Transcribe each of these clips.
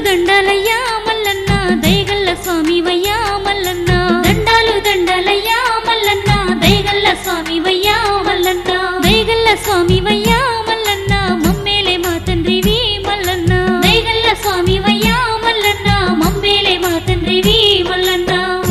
దండాలయ్యా మల్లన్న దయగల్ల స్వామి వయ్యా మల్లన్న దండాలు దండాలయ్యా మల్లన్న దయగల్ల స్వామి వయ్యా మల్లన్న దయగల్ల స్వామి వయ్యా మల్లన్న మమ్మేలే మా తండ్రివి మల్లన్న దయగల్ల స్వామి వయ్యా మల్లన్న మమ్మేలే మా తండ్రివి మల్లన్న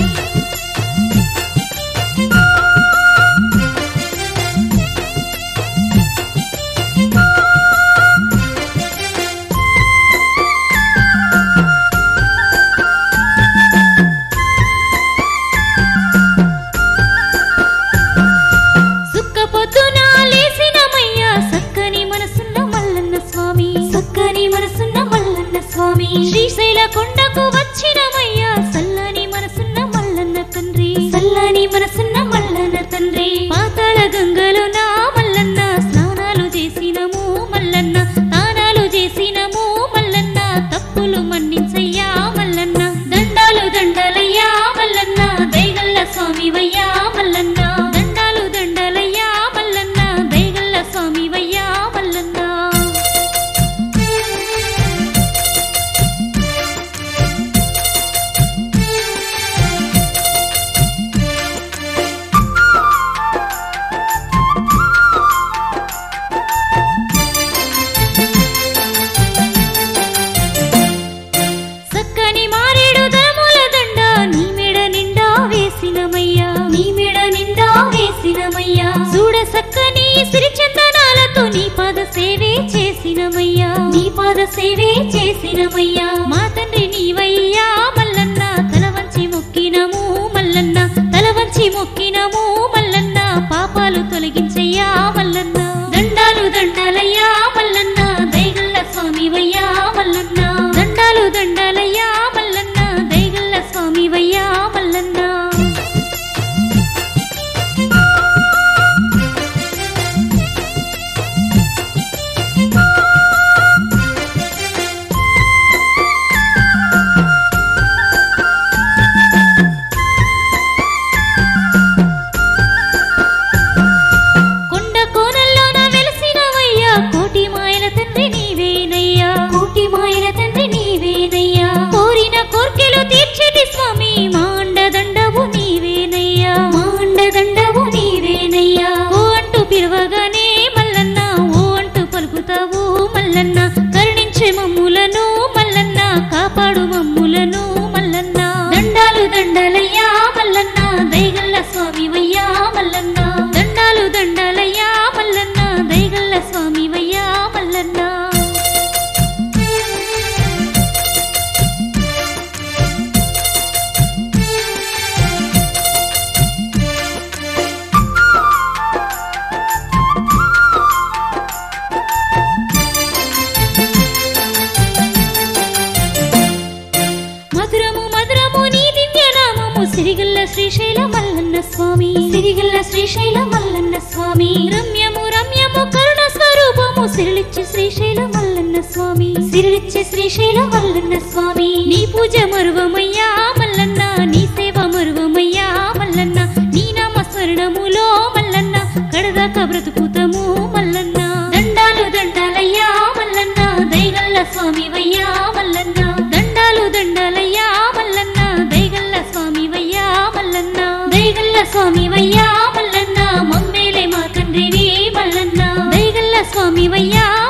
సుక్క పొద్దున లేసినమయ్యా సక్కని మనసున్న మల్లన్న స్వామి సక్కని మనసున్న మల్లన్న స్వామి శ్రీశైల కొండకు వచ్చినమయ్యా సల్లని మనసున్న మల్లన్న తండ్రి సల్లని మనసున్న మల్లన్న తండ్రి పాతాళ గంగలో నా మల్లన్న స్నానాలు చేసినము మల్లన్న తానాలు చేసినము మల్లన్న తప్పులు మన్నించయ్యా మల్లన్న దండాలు దండాలయ్యా మల్లన్న దయగల్ల స్వామి వయ్యా మల్లన్న దండాలు దండాలయ్యా మల్లన్న దయగల్ల స్వామి వయ్యా మల్లన్న సక్కని మారేడు దళముల దండ నీ మెడ నిండా వేసినమయ్యా నీ మెడ నిండా వేసినమయ్యా చూడ సక్కని సిరిచందనాలతో నీ పాద సేవే చేసినమయ్యా నీ పాద సేవే చేసినమయ్యా మా తండ్రి నీవయ్యా మల్లన్న తల వంచి మొక్కినము మల్లన్న తల వంచి మొక్కినము మల్లన్న పాపాలు తొలగించయ్యా మల్లన్న దండాలు దండాలయ్యా మల్లన్న దయగల్ల స్వామి వయ్యా మల్లన్న దండాలు దండాలయ్యా మల్లన్న దయగల్ల స్వామి వయ్యా మల్లన్న కొండ కోనల్లోన వెలసినవయ్యా కోటి మాయల తండ్రి నీవేనయ్యా కోటి మాయల తండ్రి నీవేనయ్యా కోరిన కోర్కెలు తీర్చేటి స్వామి మా అండదండవు నీవేనయ్యా మా అండదండవు నీవేనయ్యా ఓ అంటూ పిలవగానే మల్లన్న ఓ అంటూ పలుకుతావు మల్లన్న కరుణించే మమ్ములను మల్లన్న కాపాడు మమ్ములను మల్లన్న దండాలు దండాలయ్యా మల్లన్న దయగల్ల స్వామి వయ్యా మల్లన్న దండాలు దండాలయ్యా మల్లన్న దయగల్ల స్వామి వయ్యా మల్లన్న మధురము మధురము నీ దివ్య నామము సిరిగల్ల శ్రీశైల మల్లన్న స్వామి సిరిగల్ల శ్రీశైల మల్లన్న స్వామి రమ్యము రమ్యము కరుణ స్వరూపము సిరిలిచ్చి శ్రీశైల మల్లన్న స్వామి సిరిలిచ్చి శ్రీశైల మల్లన్న స్వామి నీ పూజ మరువమయ్యా మల్లన్న నీ సేవ మరువమయ్యా మల్లన్న నీ నామ స్మరణములో మల్లన్న కడదాకా బ్రతుకుతాము మల్లన్న దండాలు దండాలయ్యా మల్లన్న దయగల్ల స్వామి వయ్యా మల్లన్న దండాలు దండాలయ్యా మల్లన్న దయగల్ల స్వామి వయ్యా మల్లన్న దయగల్ల స్వామి వయ్యా మల్లన్న మమ్మేలే మా తండ్రివి మల్లన్న దయగల్ల స్వామి వయ్యా